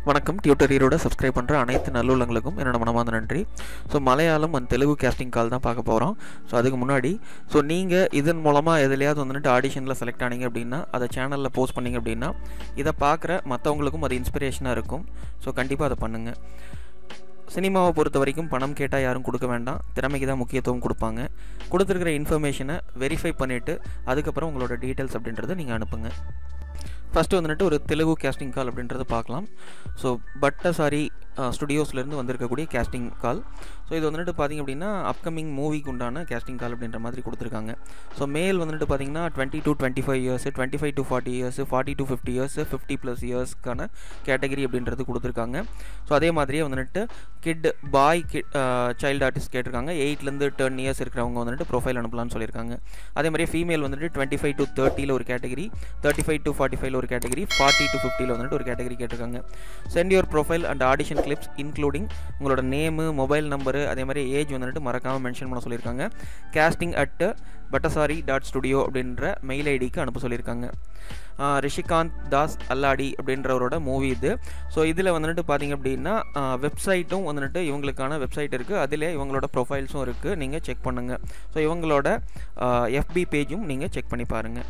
வணக்கம் டியூட்டரியரோட சப்ஸ்கிரைப் பண்ணுற அனைத்து நல்லுள்ளங்களுக்கும் என்னோட மனமார்ந்த நன்றி so Malayalam and Telugu casting call தான் பார்க்க போகிறோம் ஸோ அதுக்கு முன்னாடி ஸோ நீங்கள் இதன் மூலமாக எதுலையாவது வந்துட்டு ஆடிஷனில் செலக்ட் ஆனீங்க அப்படின்னா அதை சேனலில் போஸ்ட் பண்ணீங்க அப்படின்னா இதை பார்க்குற மற்றவங்களுக்கும் அது இன்ஸ்பிரேஷனாக இருக்கும் ஸோ கண்டிப்பாக அதை பண்ணுங்கள் சினிமாவை பொறுத்த வரைக்கும் பணம் கேட்டால் யாரும் கொடுக்க வேண்டாம் திறமைக்கு தான் முக்கியத்துவம் கொடுப்பாங்க கொடுத்துருக்கிற இன்ஃபர்மேஷனை வெரிஃபை பண்ணிவிட்டு அதுக்கப்புறம் உங்களோட டீட்டெயில்ஸ் அப்படின்றத நீங்கள் அனுப்புங்க ஃபஸ்ட்டு வந்துட்டு ஒரு தெலுங்கு கேஸ்டிங் கால் அப்படின்றத பார்க்கலாம் ஸோ பட்டசாரி ஸ்டுடியோஸ்லேருந்து வந்திருக்கக்கூடிய கேஸ்டிங் கால் ஸோ இது வந்துட்டு பார்த்திங்க அப்படின்னா அப்கமிங் மூவிக்கு உண்டான கேஸ்டிங் கால் அப்படின்ற மாதிரி கொடுத்துருக்காங்க ஸோ மேல் வந்துட்டு பார்த்தீங்கன்னா twenty to twenty five years twenty five to forty years forty to fifty years fifty plus இயர்ஸ்க்கான கேட்டகரி அப்படின்றது கொடுத்துருக்காங்க ஸோ அதே மாதிரியே வந்துட்டு kid boy kid child artist கேட்டிருக்காங்க எயிட்லேருந்து டென் இயர்ஸ் இருக்கிறவங்க வந்துட்டு ப்ரொஃபைல் அனுப்பலாம்னு சொல்லியிருக்காங்க அதே மாதிரி ஃபீமேல் வந்துட்டு டுவெண்ட்டி ஃபைவ் டு தேர்ட்டியில் ஒரு category thirty five to forty ஃபைவ்ல ஒரு கேட்டகரி ஃபார்ட்டி டு ஃபிஃப்டியில் வந்துட்டு ஒரு கேட்டகரி கேட்டிருக்காங்க send your profile and audition clips including உங்களோட நேமு மொபைல் நம்பரு அதே மாதிரி ஏஜ் வந்துட்டு மறக்காமல் மென்ஷன் பண்ண சொல்லியிருக்காங்க casting at Pattasari dot studio அப்படின்ற மெயில் ஐடிக்கு அனுப்ப சொல்லியிருக்காங்க ரிஷிகாந்த் தாஸ் அல்லாடி அப்படின்றவரோட மூவி இது ஸோ இதில் வந்துட்டு பார்த்தீங்க அப்படின்னா வெப்சைட்டும் வந்துட்டு இவங்களுக்கான வெப்சைட் இருக்குது அதில் இவங்களோட ப்ரொஃபைல்ஸும் இருக்குது நீங்கள் செக் பண்ணுங்கள் ஸோ இவங்களோட எஃபி பேஜும் நீங்கள் செக் பண்ணி பாருங்கள்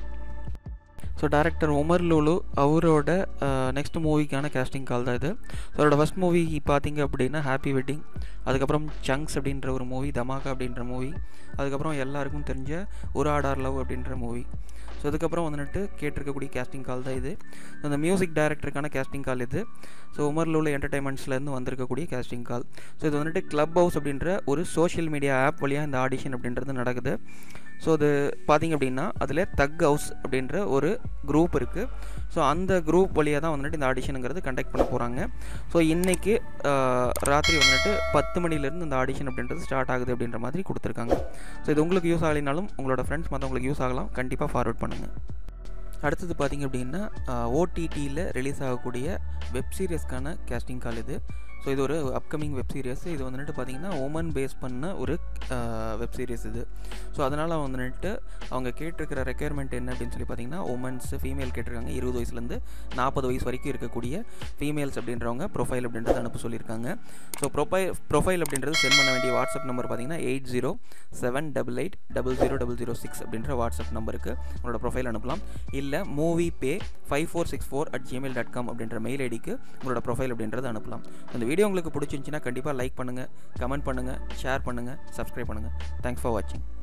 ஸோ டேரக்டர் உமர் லூலு அவரோட நெக்ஸ்ட் மூவிக்கான கேஸ்டிங் கால் தான் இது ஸோ அவரோட ஃபஸ்ட் மூவி பார்த்தீங்க அப்படின்னா ஹாப்பி வெட்டிங் அதுக்கப்புறம் சங்க்ஸ் அப்படின்ற ஒரு மூவி தமாகா அப்படின்ற மூவி அதுக்கப்புறம் எல்லாருக்கும் தெரிஞ்ச ஒரு ஆடார் லவ் அப்படின்ற மூவி ஸோ அதுக்கப்புறம் வந்துட்டு கேட்டிருக்கக்கூடிய கேஸ்டிங் கால் தான் இது அந்த மியூசிக் டைரக்டருக்கான கேஸ்டிங் கால் இது ஸோ உமர் லூலு என்டர்டைன்மெண்ட்ஸ்லேருந்து வந்திருக்கக்கூடிய கேஸ்டிங் கால் ஸோ இது வந்துட்டு க்ளப் ஹவுஸ் அப்படின்ற ஒரு சோஷியல் மீடியா ஆப் வழியாக இந்த ஆடிஷன் அப்படின்றது நடக்குது ஸோ அது பார்த்திங்க அப்படின்னா அதில் தக் ஹவுஸ் அப்படின்ற ஒரு குரூப் இருக்குது ஸோ அந்த குரூப் வழியாக தான் வந்துட்டு இந்த ஆடிஷனுங்கிறது கண்டக்ட் பண்ண போகிறாங்க ஸோ இன்றைக்கி ராத்திரி வந்துட்டு பத்து மணிலேருந்து இந்த ஆடிஷன் அப்படின்றது ஸ்டார்ட் ஆகுது அப்படின்ற மாதிரி கொடுத்துருக்காங்க ஸோ இது உங்களுக்கு யூஸ் ஆகலைனாலும் உங்களோட ஃப்ரெண்ட்ஸ் மற்றவங்களுக்கு யூஸ் ஆகலாம் கண்டிப்பாக ஃபார்வர்ட் பண்ணுங்கள் அடுத்தது பார்த்திங்க அப்படின்னா ஓடிடியில் ரிலீஸ் ஆகக்கூடிய வெப் சீரியஸ்க்கான கேஸ்டிங் கால் இது ஸோ இது ஒரு அப்கமிங் வெப் சீரியஸ் இது வந்துட்டு பார்த்திங்கன்னா உமன் பேஸ் பண்ண ஒரு வெப் சீரிஸ் இது ஸோ அதனால் வந்துட்டு அவங்க கேட்டிருக்கிற ரெக்குயர்மெண்ட் என்ன அப்படின்னு சொல்லி பார்த்தீங்கன்னா உமன்ஸ் ஃபீமேல் கேட்டிருக்காங்க இருபது வயசுலேருந்து நாற்பது வயசு வரைக்கும் இருக்கக்கூடிய ஃபீமேல்ஸ் அப்படின்றவங்க ப்ரொஃபைல் அப்படின்றது அனுப்ப சொல்லியிருக்காங்க ஸோ ப்ரொஃபைல் ப்ரொஃபைல் அப்படின்றது சென்ட் பண்ண வேண்டிய வாட்ஸ்அப் நம்பர் பார்த்தீங்கன்னா eight zero seven double eight double zero double zero six அப்படின்ற வாட்ஸ்அப் நம்பருக்கு உங்களோட ப்ரொஃபைல் அனுப்பலாம் இல்லை movie pay five four six four at Gmail dot com அப்படின்ற மெயில் ஐடிக்கு உங்களோட ப்ரொஃபைல் அப்படின்றது அனுப்பலாம் இந்த வீடியோ உங்களுக்கு பிடிச்சிருந்துச்சின்னா கண்டிப்பாக லைக் பண்ணுங்கள் கமெண்ட் பண்ணுங்கள் ஷேர் பண்ணுங்கள் சப்ஸ்கிரைப் பண்ணுங்கள் தேங்க்ஸ் ஃபார் வாட்சிங்